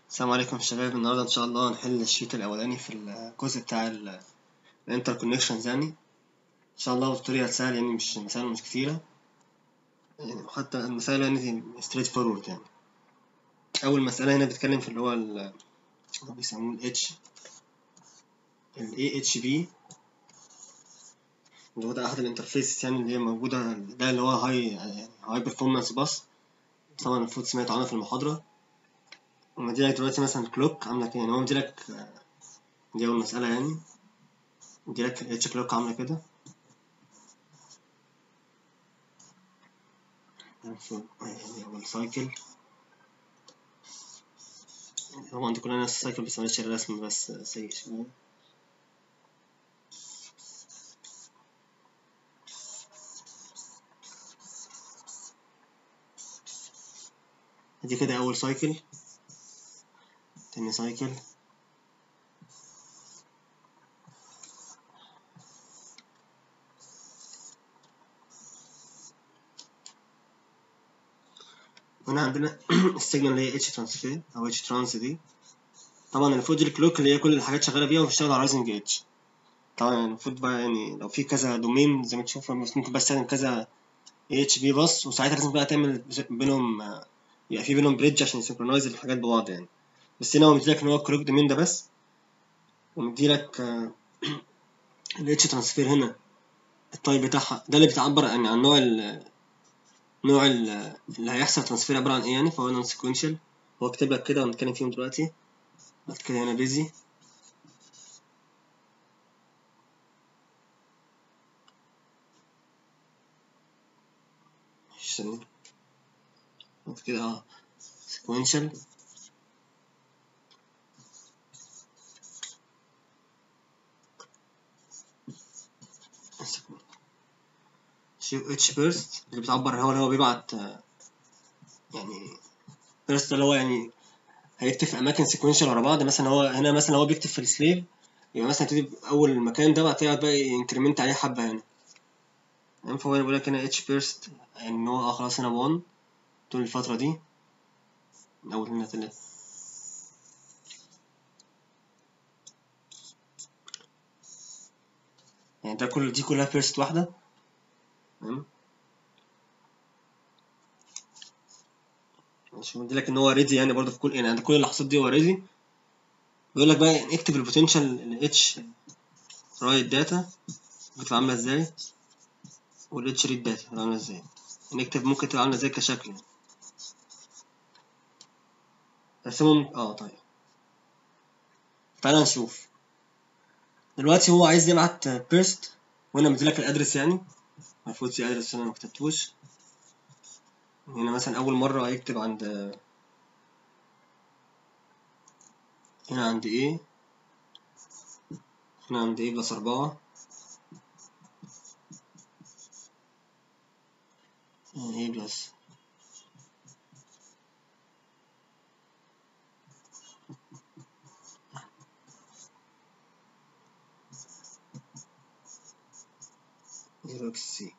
السلام عليكم يا شباب النهارده ان شاء الله هنحل الشيت الاولاني في الجزء بتاع الانتر كونكشنز يعني ان شاء الله بطريقه سهله يعني مش مسائل مش كتيره يعني حتى المسائل يعني ستريت فورورد يعني اول مساله هنا بتتكلم في اللي هو ال بيسموه ال H ال AHB اللي هو ده احد الانترفيسز يعني اللي هي موجوده ده اللي هو هاي يعني هاي بيرفورمانس باص طبعا المفروض سمعت عنها في المحاضره ومديلك دلوقتي مثلا كلوك عاملة كده يعني هو مديلك دي أول مسألة يعني مديلك اتش كلوك عاملة كده يعني أول سايكل طبعا دي كلها نفس السايكل بس معلش الرسم بس سيء شوية دي كده أول سايكل تاني سايكل هنا عندنا السيجنال اللي هي اتش ترانسفير او اتش ترانس دي طبعا المفروض دي الكلوك اللي هي كل الحاجات شغاله بيها وبتشتغل على رايزنج اتش طبعا المفروض بقى يعني لو في كذا دومين زي ما تشوف ممكن بس تعمل كذا اتش بي بس وساعتها لازم بقى تعمل بينهم يبقى في بينهم بريدج عشان يسنكرونايز الحاجات ببعض يعني بس هنا هو مديلك ان هو الكلوك دومين ده بس ومديلك ال اتش ترانسفير هنا التايب بتاعها ده اللي بتعبر يعني عن نوع ال نوع ال اللي هيحصل ترانسفير عبارة عن ايه يعني فهو نون سيكونشال هو كاتب لك كده وهنتكلم فيهم دلوقتي بعد كده هنا بيزي بعد كده اه سيكونشال شوف اتش بيرست اللي بتعبر هو اللي هو بيبعت يعني بيرست اللي هو يعني هيكتب في اماكن سيكونشال ورا بعض مثلا هو هنا مثلا هو بيكتب في السليف يبقى مثلا تبتدي باول المكان ده بعد كده يقعد بقى ينكريمنت عليه حبه هنا تمام فهو بيقول لك هنا اتش بيرست يعني ان هو اه خلاص هنا 1 طول الفتره دي من اول هنا تلاتة يعني ده كل دي كلها بيرست واحده تمام مش مديلك ان هو ريدي يعني برضه في كل يعني عند كل اللحظات دي هو ريدي بيقول لك بقى اكتب البوتنشال اتش رايت داتا بتبقى عامله ازاي والاتش ريد داتا بتبقى عامله ازاي نكتب ممكن تبقى عامله ازاي كشكل رسمهم اه طيب تعالى نشوف دلوقتي هو عايز يبعت بيرست وانا مديلك الادرس يعني المفروض في ادرس انا مكتبتوش هنا مثلا اول مرة هيكتب عند هنا عند ايه هنا عند ايه بلس اربعة هنا ايه بلس زيرو اكس سي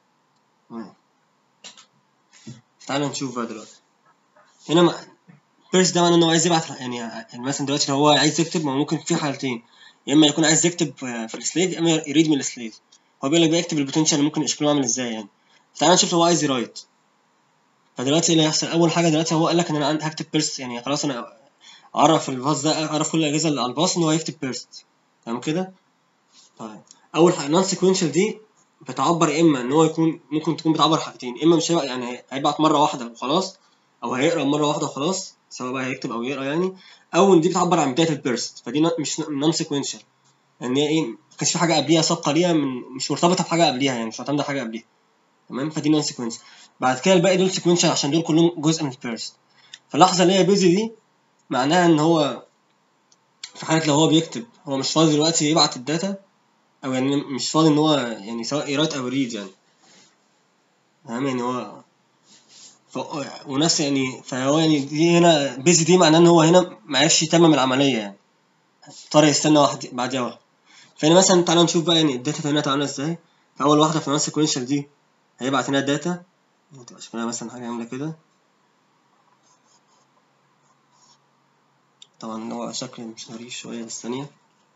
تعالى نشوف بقى دلوقتي هنا ما بيرس ده معناه انه عايز يبعت يعني, يعني مثلا دلوقتي لو هو عايز يكتب ما ممكن في حالتين يا اما يكون عايز يكتب في السليف يا اما يريد من السليف هو بيقول لك بقى يكتب البوتنشال ممكن شكله عامل ازاي يعني تعالى نشوف لو هو عايز يرايت فدلوقتي اللي هيحصل اول حاجه دلوقتي هو قال لك ان انا عندي هكتب بيرس يعني خلاص انا اعرف الباص ده اعرف كل الاجهزه اللي على الباص ان هو هيكتب بيرست تمام كده طيب اول حاجه نون سيكونشال دي بتعبر اما ان هو يكون ممكن تكون بتعبر حاجتين اما مش هيبقى يعني هيبعت مره واحده وخلاص او هيقرا مره واحده وخلاص سواء بقى هيكتب او يقرا يعني او ان دي بتعبر عن بدايه البيرست فدي مش نون سيكونشال لان هي ايه ما كانش في حاجه قبليها سابقه ليها من مش مرتبطه بحاجه قبليها يعني مش معتمده حاجه قبليها تمام فدي نون سيكونشال بعد كده الباقي دول سيكونشال عشان دول كلهم جزء من البيرست فاللحظه اللي هي بيزي دي معناها ان هو في حاله لو هو بيكتب هو مش فاضي دلوقتي يبعت الداتا او يعني مش فاضي ان هو يعني سواء يرايت او يريد يعني تمام يعني هو ف... ونفس يعني فهو يعني دي هنا بيزي دي معناه ان هو هنا معرفش يتمم العمليه يعني اضطر يستنى واحد بعديها واحده فهنا مثلا تعالى نشوف بقى يعني الداتا هنا عامله ازاي فاول واحده في النون سيكونشال دي هيبعت هنا الداتا تبقى شكلها مثلا حاجه عامله كده طبعا هو شكل مش غريب شوية بس ثانية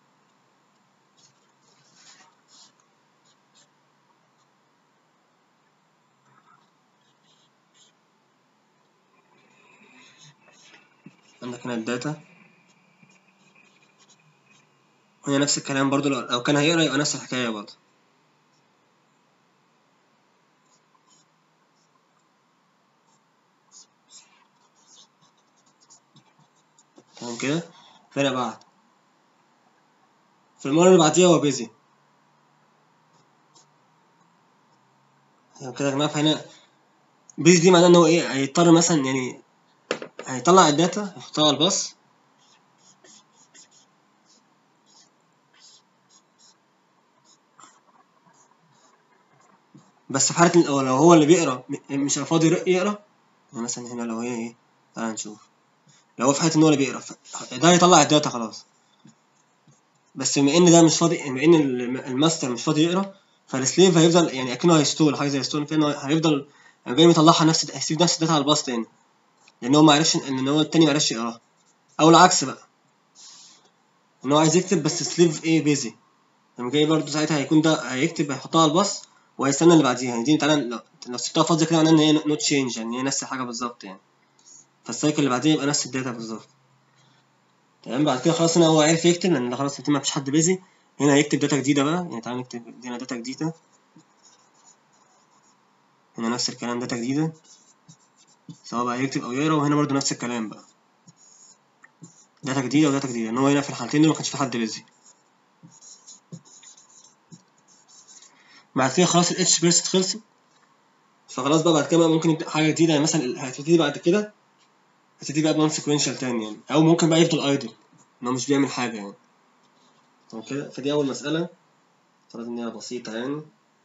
عندك هنا الداتا هي نفس الكلام برضو لو لو كان هيقرا يبقى نفس الحكاية برضو تمام كده فرق بعد في المرة اللي بعديها هو بيزي يعني كده يا جماعة فهنا بيزي دي معناه ان هو ايه هيضطر مثلا يعني هيطلع الداتا يحطها على الباص بس في حالة لو لو هو اللي بيقرا م- مش فاضي يقرا يعني مثلا هنا لو هي ايه تعالى نشوف لو هو في حالة ان هو اللي بيقرا ف- ده هيطلع الداتا خلاص بس بما ان ده مش فاضي بما ان الم- الماستر مش فاضي يقرا فالسليف هيفضل يعني اكنه هيستول حاجه زي ستول كده إن هو هيفضل جاي يطلعها نفس هيسيب نفس الداتا على الباص تاني لان هو ما عرفش ان هو التاني ما عرفش يقراها او العكس بقى ان هو عايز يكتب بس سليف ايه بيزي لما جاي برضه ساعتها هيكون ده هيكتب هيحطها على الباص وهيستنى اللي بعديها يعني دي تعالى لو لو سبتها فاضيه كده معناه ان هي نوت تشينج يعني هي نفس الحاجه بالظبط يعني فالسايكل اللي بعديها يبقى نفس الداتا بالظبط تمام بعد كده خلاص هنا هو عرف يكتب لان خلاص ما فيش حد بيزي هنا هيكتب داتا جديده بقى يعني تعالى نكتب هنا داتا جديده هنا نفس الكلام داتا جديده سواء بقى يكتب او يقرا وهنا برضه نفس الكلام بقى داتا جديده وداتا جديده ان هو هنا في الحالتين دول ما كانش في حد بيزي بعد كده خلاص الاتش بيرست خلصت فخلاص بقى بعد كده بقى ممكن يبدا حاجه جديده يعني مثلا هتبتدي بعد كده هتبتدي بقى بنون سيكونشال تاني يعني او ممكن بقى يفضل ايدل ان هو مش بيعمل حاجه يعني تمام كده فدي اول مساله افترض ان هي بسيطه يعني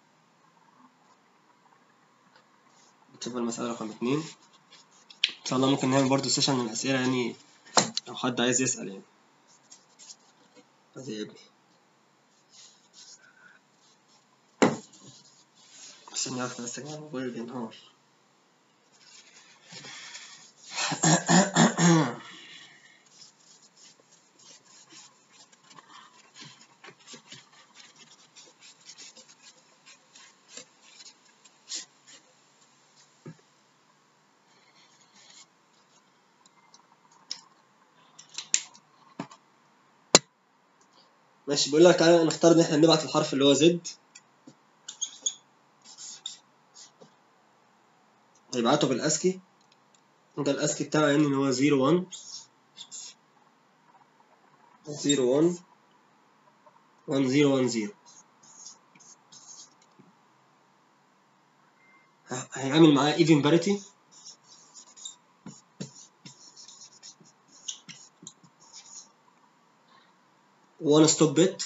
نشوف المساله رقم اتنين ان شاء الله ممكن نعمل برضو سيشن من الاسئله يعني لو حد عايز يسال يعني ادي يا ابني بس نعرف بس يا جماعه الموبايل بينهار ماشي بيقول لك تعالى نختار ان احنا نبعت الحرف اللي هو زد هيبعته بالاسكي ده الاسكي بتاعه يعني ان هو 0 1 0 1 1 0 1 0 ه- هيعمل معاه even parity one stop bit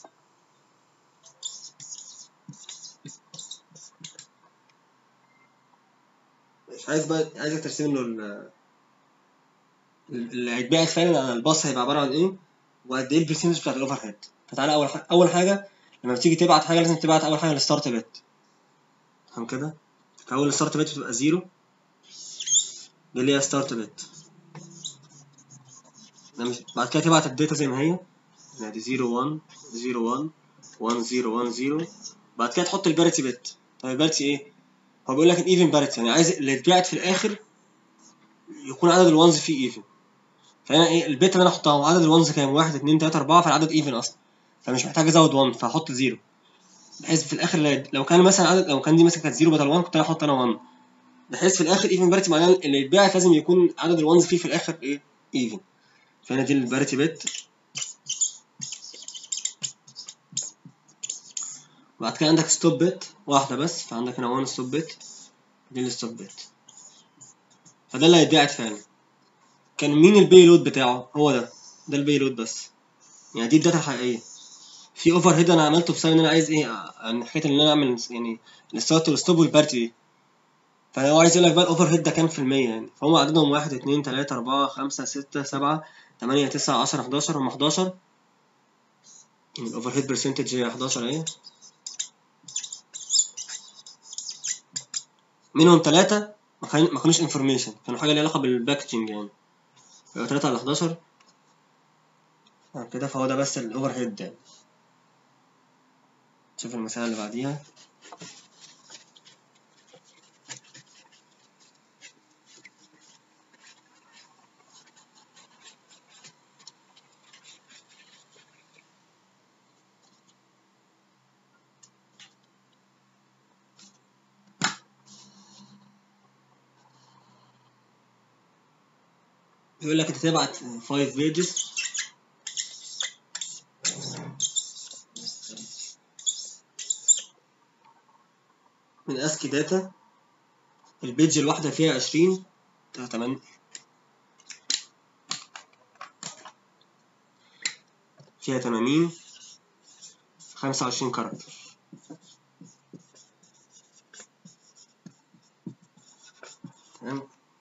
مش عايز بقى عايزك ترسم له ال- اللي هيتبعت فعلا على الباص هيبقى عباره عن ايه وقد ايه البرسنتج بتاعت الاوفر هيد فتعالى اول حاجه اول حاجه لما بتيجي تبعت حاجه لازم تبعت اول حاجه الستارت بت فاهم كده فاول الستارت بت بتبقى زيرو دي اللي هي ستارت بت بعد كده تبعت الداتا زي ما هي يعني 0 1 0 1 1 0 1 0 بعد كده تحط الباريتي بت طيب الباريتي ايه؟ هو بيقول لك الايفن باريتي يعني عايز اللي اتبعت في الاخر يكون عدد الوانز فيه ايفن فهنا ايه البت اللي انا احطها هو عدد الوانز كام 1 2 3 4 فالعدد ايفن اصلا فمش محتاج ازود 1 فهحط 0 بحيث في الاخر لا- لو كان مثلا عدد لو كان دي مثلا كانت 0 بدل 1 كنت انا احط انا 1 بحيث في الاخر ايفن باريتي معناه اللي يتبعت لازم يكون عدد الوانز فيه في الاخر ايه ايفن فهنا دي الباريتي بت بعد كده عندك ستوب بت واحدة بس فعندك هنا 1 ستوب بت دي الستوب بت فده اللي هيتبعت فعلا كان مين البيلود بتاعه هو ده ده البيلود بس يعني دي الداتا الحقيقية في اوفر هيد انا عملته بسبب ان انا عايز ايه عن حكاية ان انا اعمل يعني الستارت والستوب والبارتي دي فهو عايز يقول لك بقى الاوفر هيد ده كام في المية يعني فهم عددهم واحد اتنين تلاتة أربعة خمسة ستة سبعة تمانية تسعة عشرة حداشر هم حداشر يعني الاوفر هيد برسنتج هي حداشر اهي منهم تلاتة ما كان- ما كانوش انفورميشن كانوا حاجة ليها علاقة بالباكجينج يعني يبقى تلاتة على حداشر تمام كده فهو ده بس الاوفر هيد يعني شوف المسألة اللي بعديها بيقول لك انت تبعت 5 pages من اسكي داتا البيج الواحدة فيها 20 تمام فيها 80 25 كاركتر تمام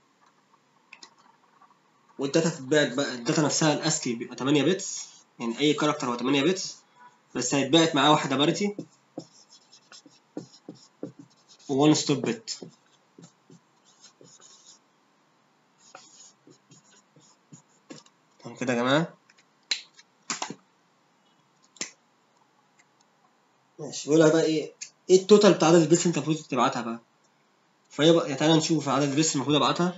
والداتا تتبعت بقى الداتا نفسها الاسكي بيبقى 8 بتس يعني اي كاركتر هو 8 بتس بس هيتبعت معاه واحدة باريتي وون ستوب بت تمام كده يا جماعة ماشي بيقول لك بقى ايه ايه التوتال بتاع عدد البيتس انت المفروض تبعتها بقى فيبقى يا تعالى نشوف عدد البيتس المفروض ابعتها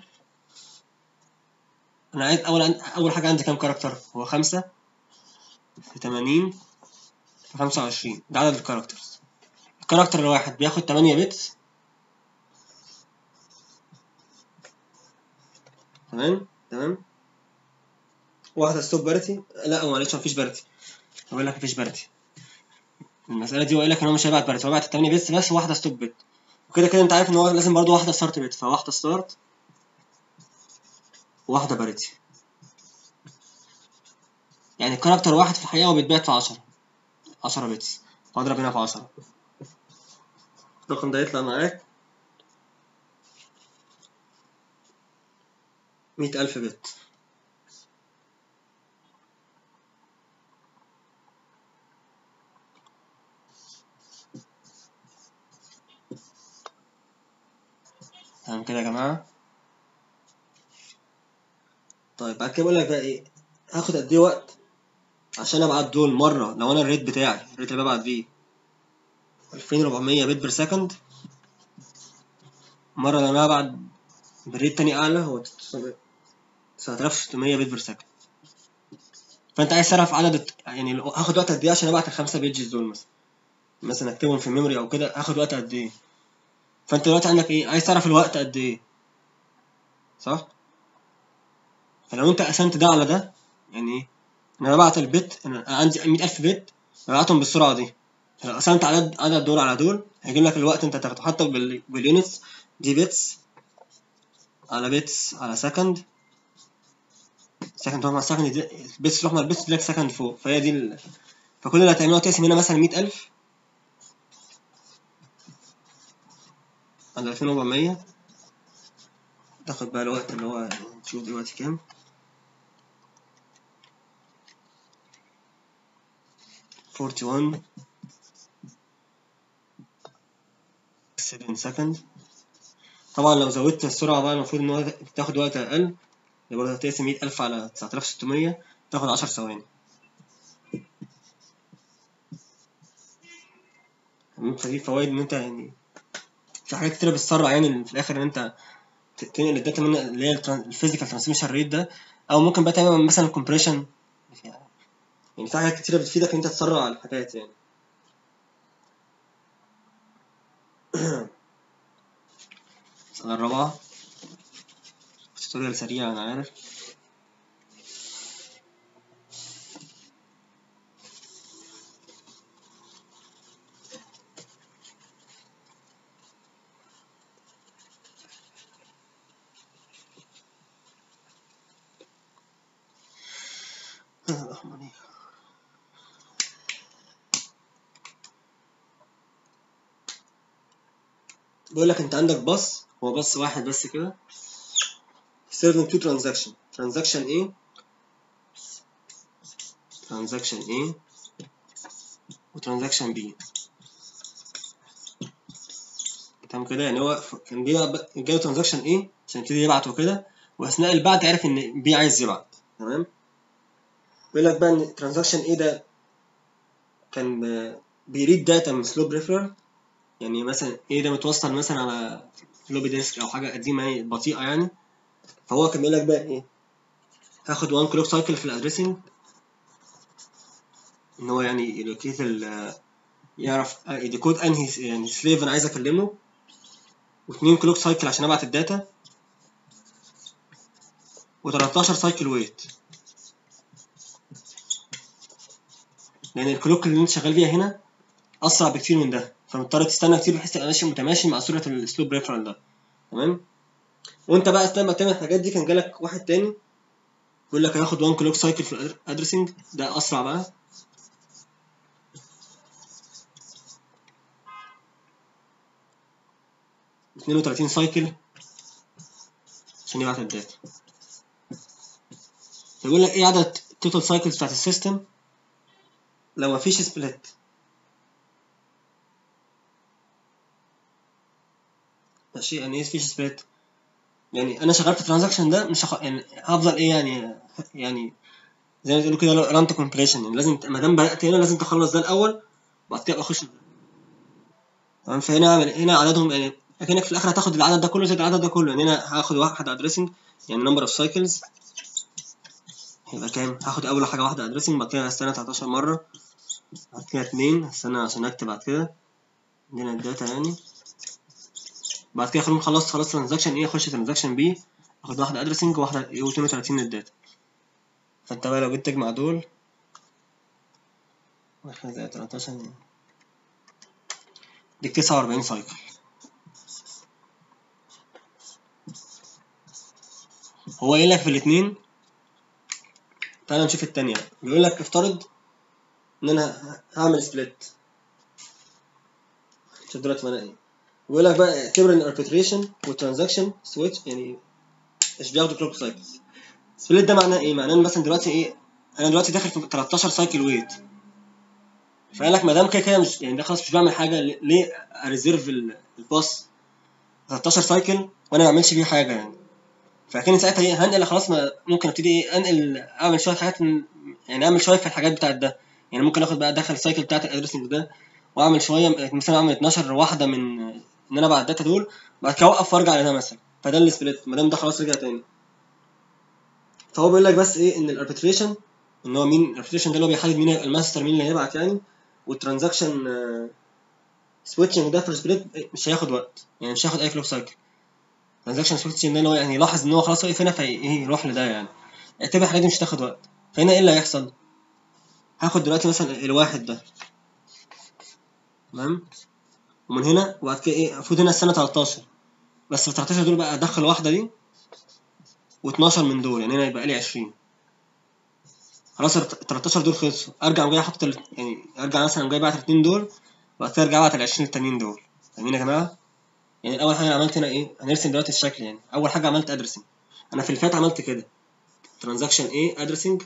انا عايز اول اول حاجه عندي كام كاركتر هو خمسة في تمانين في خمسة وعشرين ده عدد الكاركترز الكاركتر الواحد بياخد تمانية بيتس تمام تمام واحدة ستوب بارتي لا معلش مفيش بارتي هقول لك مفيش بارتي المسألة دي هو قايل لك ان هو مش هيبعت بارتي هو بعت 8 بيتس بس واحدة ستوب بت وكده كده انت عارف ان هو لازم برضه واحدة ستارت بت فواحدة ستارت وواحدة بارتي يعني الكاركتر واحد في الحقيقة هو بيتبعت في 10 10 بيتس فاضرب هنا في 10 الرقم ده يطلع معاك مية ألف بت تمام كده يا جماعة طيب بعد كده بقول لك بقى ايه هاخد قد ايه وقت عشان ابعت دول مرة لو انا الريت بتاعي الريت اللي ببعت بيه 2400 بت بير سكند مرة لو انا هبعت بريت تاني اعلى هو 9600 بت بير سكند فانت عايز تعرف عدد الت- يعني لو- هاخد وقت قد ايه عشان ابعت الخمسة بيجز دول مثلا مثلا اكتبهم في الميموري او كده هاخد وقت قد ايه فانت دلوقتي عندك ايه عايز تعرف الوقت قد ايه صح فلو انت قسمت ده على ده يعني ايه انا ببعت البت انا عندي 100000 بت ببعتهم بالسرعه دي لو قسمت عدد عدد دول على دول هيجيب لك الوقت انت تاخده حتى بال... باليونتس دي بيتس على بيتس على سكند سكند تروح مع سكند دي بيتس تروح مع البيتس تديلك سكند فوق فهي دي ال... فكل اللي هتعمله تقسم هنا مثلا 100000 على 2400 تاخد بقى الوقت اللي هو نشوف دلوقتي كام forty one seven second طبعا لو زودت السرعة بقى المفروض إن هو تاخد وقت أقل اللي برضه هتقسم مية ألف على تسعة آلاف ستمية تاخد عشر ثواني تمام؟ فدي فوائد إن أنت يعني في حاجات كتيرة بتسرع يعني في الآخر إن أنت ت- تنقل الداتا من اللي هي الفيزيكال ترانسميشن ريت ده أو ممكن بقى تعمل مثلا كومبريشن يعني في حاجات كتيرة بتفيدك إن أنت تسرع الحاجات يعني السنة الرابعة توتوريال سريع أنا عارف بيقول لك انت عندك باص هو باص واحد بس كده serving two transaction transaction A transaction A و transaction B تمام كده يعني هو ف- كان جاي جاي transaction A عشان يبتدي يبعت وكده واثناء البعت عرف ان B عايز يبعت تمام بيقول لك بقى ان ترانزاكشن ايه ده كان ب- بيريد داتا من سلو بريفرال يعني مثلا ايه ده متوصل مثلا على فلوبي ديسك او حاجه قديمه يعني بطيئه يعني فهو كان بيقول لك بقى ايه هاخد 1 كلوك سايكل في الادريسنج ان هو يعني يلوكيت ال يعرف يديكود انهي يعني سليف انا عايز اكلمه و2 كلوك سايكل عشان ابعت الداتا و13 سايكل ويت لان الكلوك اللي انت شغال بيها هنا اسرع بكتير من ده فمضطر تستنى كتير بحيث تبقى ماشي متماشي مع سرعه السلوب ريفرال ده تمام وانت بقى استنى ما تعمل الحاجات دي كان جالك واحد تاني بيقول لك هياخد 1 كلوك سايكل في الادرسنج ده اسرع بقى اتنين وتلاتين سايكل عشان يبعت الداتا بيقول لك ايه عدد التوتال سايكلز بتاعت السيستم لو مفيش سبليت ماشي يعني ايه مفيش سبليت يعني انا شغال في الترانزاكشن ده مش هخ... يعني هفضل ايه يعني يعني زي ما تقولوا كده رانت كومبريشن يعني لازم ما دام بدات هنا لازم تخلص ده الاول وبعد كده اخش تمام فهنا اعمل هنا عددهم يعني اكنك في الاخر هتاخد العدد ده كله زائد العدد ده كله يعني هنا هاخد واحد ادريسنج يعني نمبر اوف سايكلز هيبقى كام هاخد اول حاجه واحده ادريسنج بعد كده هستنى 19 مره بعد كده اتنين هستنى عشان اكتب بعد كده عندنا الداتا يعني بعد كده خلينا خلصت خلاص ترانزاكشن ايه اخش ترانزاكشن بي اخد واحده ادريسنج وواحده ايه و32 للداتا فانت بقى لو جيت تجمع دول واحد زائد 13 ديك 49 سايكل هو قايل لك في الاثنين تعالى نشوف التانية بيقول لك افترض ان انا هعمل سبليت شوف دلوقتي معناها ايه بيقول لك بقى اعتبر ان الاربيتريشن والترانزاكشن سويتش يعني مش بياخدوا كلوك سايكلز سبليت ده معناه ايه؟ معناه ان مثلا دلوقتي ايه انا دلوقتي داخل في 13 سايكل ويت فقال لك ما دام كده كده مش يعني ده خلاص مش بعمل حاجه ليه اريزيرف الباص 13 سايكل وانا ما اعملش بيه حاجه يعني فكان ساعتها ايه هنقل خلاص ما ممكن ابتدي ايه انقل اعمل شويه حاجات من يعني اعمل شويه في الحاجات بتاعت ده يعني ممكن اخد بقى ادخل السايكل بتاعت الادرسنج ده واعمل شويه مثلا اعمل 12 واحده من ان انا بعد الداتا دول بعد كده اوقف وارجع لده مثلا فده السبليت ما دام ده خلاص رجع تاني فهو بيقول لك بس ايه ان الاربيتريشن ان هو مين الاربيتريشن ده اللي هو بيحدد مين هيبقى الماستر مين اللي هيبعت يعني والترانزاكشن سويتشنج ده في السبليت مش هياخد وقت يعني مش هياخد اي كلوك سايكل ترانزاكشن سويتشنج ده اللي هو يعني يلاحظ ان هو خلاص واقف هنا فايه يروح لده يعني اعتبر الحاجات دي مش هتاخد وقت فهنا ايه اللي هيحصل هاخد دلوقتي مثلا الواحد ده تمام ومن هنا وبعد كده ايه المفروض هنا السنه 13 بس في 13 دول بقى ادخل واحده دي و12 من دول يعني هنا يبقى لي 20 خلاص ال 13 دول خلصوا ارجع جاي احط ال- يعني ارجع مثلا جاي بعت الاثنين دول وبعد كده ارجع ابعت ال 20 التانيين دول فاهمين يا جماعه؟ يعني اول حاجه عملت هنا ايه هنرسم دلوقتي الشكل يعني اول حاجه عملت ادرسنج انا في اللي فات عملت كده ترانزاكشن ايه ادرسنج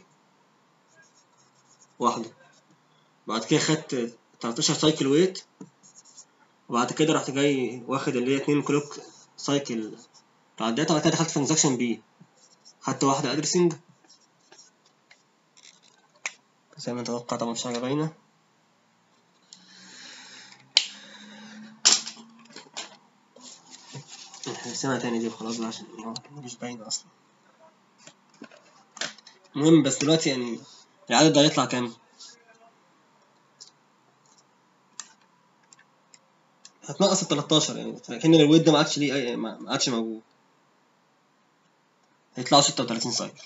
واحده بعد كده خدت 13 سايكل ويت وبعد كده رحت جاي واخد اللي هي 2 كلوك سايكل بتاع الداتا وبعد كده دخلت ترانزاكشن بي خدت واحده ادرسنج زي ما اتوقع طبعا مش حاجه باينه هنرسمها تاني دي وخلاص بقى عشان هو مش باينة أصلا المهم بس دلوقتي يعني العدد ده هيطلع كام؟ هتنقص ال 13 يعني لكن الويت ده ما عادش ليه أي ما ما عادش موجود هيطلعوا 36 سايكل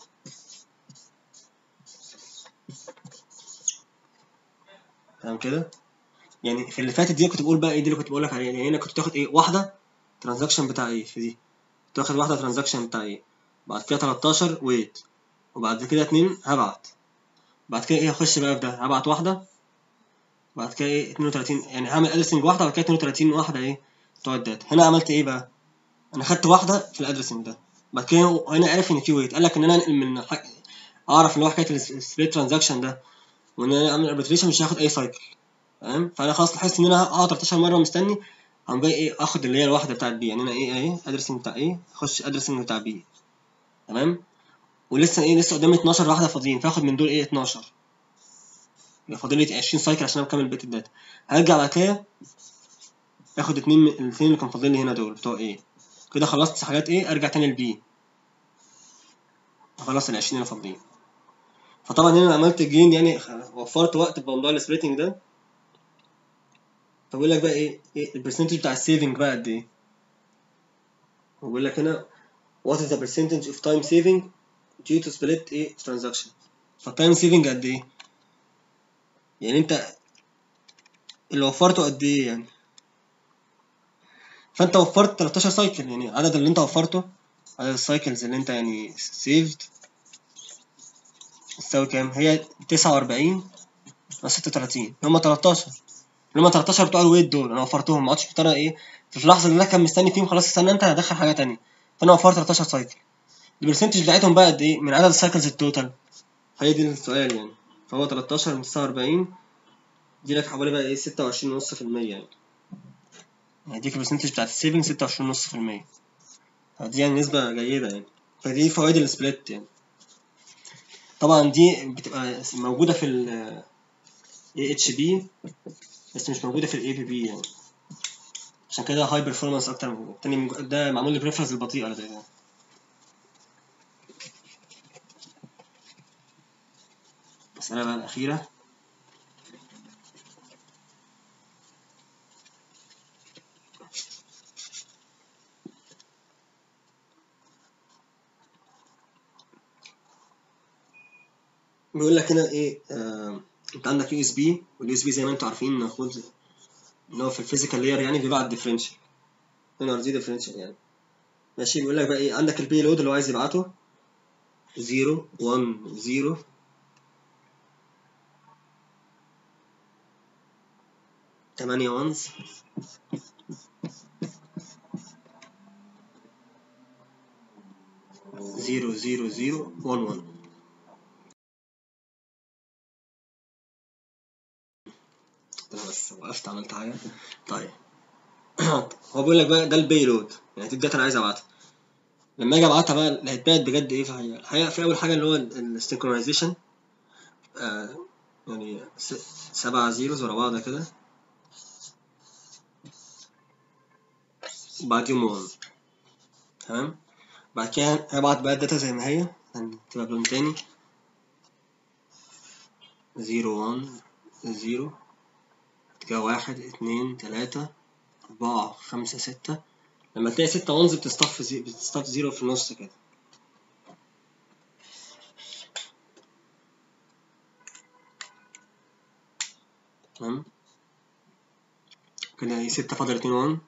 تمام كده؟ يعني في اللي فاتت دي كنت بقول بقى ايه دي اللي كنت بقول لك عليها يعني هنا كنت تاخد ايه واحدة ترانزاكشن بتاع ايه في دي تاخد واحدة ترانزاكشن بتاع ايه بعد كده 13 ويت وبعد كده اتنين هبعت بعد كده ايه هخش بقى في ده هبعت واحدة بعد كده ايه 32 يعني هعمل ادرسنج واحدة بعد كده 32 واحدة ايه بتوع الداتا هنا عملت ايه بقى انا خدت واحدة في الادرسنج ده بعد كده هنا عرف ان في ويت قال لك ان انا انقل من حق... اعرف اللي هو حكاية السبليت ترانزاكشن ده وان انا اعمل اربيتريشن مش هاخد اي سايكل تمام فانا خلاص لاحظت ان انا هقعد 13 مره مستني قام جاي ايه اخد اللي هي الواحده بتاعت بي يعني انا ايه ايه ادرسنج بتاع ايه اخش ادرسنج بتاع بي تمام ولسه ايه لسه قدامي 12 واحده فاضيين فاخد من دول ايه 12 يبقى فاضل لي 20 سايكل عشان اكمل بقيه الداتا هرجع بعد كده اخد اتنين من الاثنين اللي كان فاضل لي هنا دول بتوع ايه كده خلصت حاجات ايه ارجع تاني لبي خلصت ال 20 اللي فاضلين فطبعا هنا عملت جين يعني وفرت وقت بموضوع السبليتنج ده فبيقول لك بقى ايه, إيه البرسنتج بتاع السيفنج بقى قد ايه وبيقول لك هنا what is the percentage of time saving due to split ايه transaction فالتايم سيفنج قد ايه يعني انت اللي وفرته قد ايه يعني فانت وفرت 13 سايكل يعني عدد اللي انت وفرته عدد السايكلز اللي انت يعني سيفد تساوي كام هي 49 ناقص 36 هما 13 اللي هما 13 بتوع الويت دول انا وفرتهم ما عادش مضطر ايه في اللحظه اللي انا كان مستني فيهم خلاص استنى انت هدخل حاجه تانية فانا وفرت 13 سايكل البرسنتج بتاعتهم بقى قد ايه من عدد السايكلز التوتال هي دي السؤال يعني فهو 13 من 49 دي لك حوالي بقى ايه 26.5% يعني هيديك البرسنتج بتاعت السيفنج 26.5% فدي يعني نسبة جيدة يعني فدي فوائد السبليت يعني طبعا دي بتبقى موجودة في ال AHB بس مش موجودة في ال APB يعني عشان كده هاي بيرفورمانس أكتر من التاني ده معمول للبريفرنس البطيئة اللي زي ده المسألة بقى الأخيرة بيقول لك هنا ايه آه انت عندك يو اس بي واليو اس بي زي ما انتم عارفين المفروض ان هو في الفيزيكال لاير يعني بيبعت ديفرنشال هنا ار دي ديفرنشال يعني ماشي بيقول لك بقى ايه عندك البي لود اللي هو عايز يبعته 0 1 0 8 وانز زيرو زيرو زيرو ون ون بس وقفت عملت حاجة طيب هو بيقول لك بقى ده البيلود يعني دي الداتا انا عايز ابعتها لما اجي ابعتها بقى اللي هيتبعت بجد ايه في الحقيقة الحقيقة في اول حاجة اللي هو السنكرونايزيشن آه يعني سبعة زيروز ورا بعض كده وبعديهم 1 تمام بعد كده هبعت بقى الداتا زي ما هي هتبقى بلون تاني زيرو وان زيرو كده واحد اتنين تلاتة أربعة خمسة ستة لما تلاقي ستة وانز بتصطف زي... بتصطف زيرو في النص كده تمام كده هي ستة فاضل اتنين وان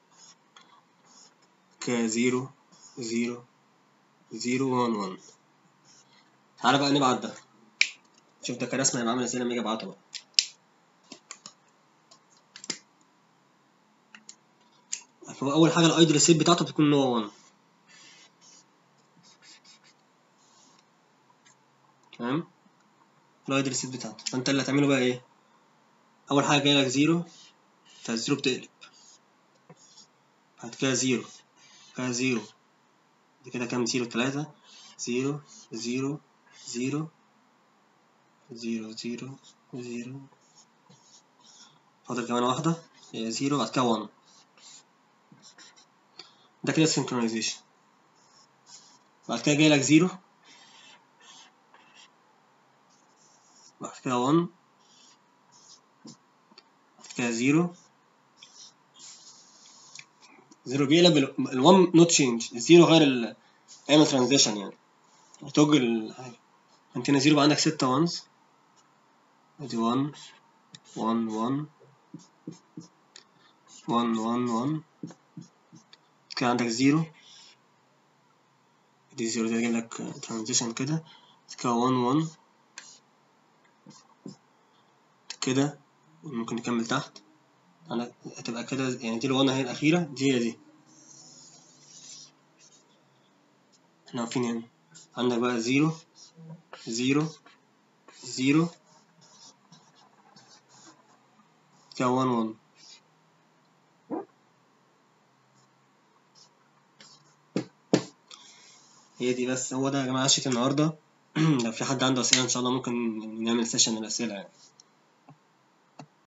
كده زيرو زيرو زيرو وان وان تعالى بقى نبعت ده شوف ده كرسمة هيبقى عامل ازاي لما اجي ابعته بقى فهو أول حاجة الأيدل ريسيت بتاعته بتكون نوع 1 تمام الأيدل ريسيت بتاعته فأنت اللي هتعمله بقى إيه أول حاجة جايلك زيرو فالزيرو بتقلب بعد كده زيرو كده زيرو دي كده كام زيرو تلاتة زيرو زيرو زيرو زيرو زيرو زيرو فاضل كمان واحدة هي زيرو بعد كده 1 ده كده سينكرونايزيشن بعد كده جاي لك زيرو بعد كده 1 بعد كده زيرو زيرو بيقلب ال 1 نوت تشينج الزيرو غير ال اعمل ترانزيشن يعني توجل انت هنا زيرو بقى عندك ستة وانز ادي 1 1 1 1 1 1 كده عندك زيرو دي زيرو ده جايب لك ترانزيشن كده كده 1 1 كده ممكن نكمل تحت انا هتبقى كده يعني دي الوان اهي الاخيره دي هي دي احنا واقفين هنا عندك بقى زيرو زيرو زيرو كده 1 1 هي دي بس هو ده يا جماعة شيت النهاردة لو في حد عنده أسئلة إن شاء الله ممكن نعمل سيشن الأسئلة يعني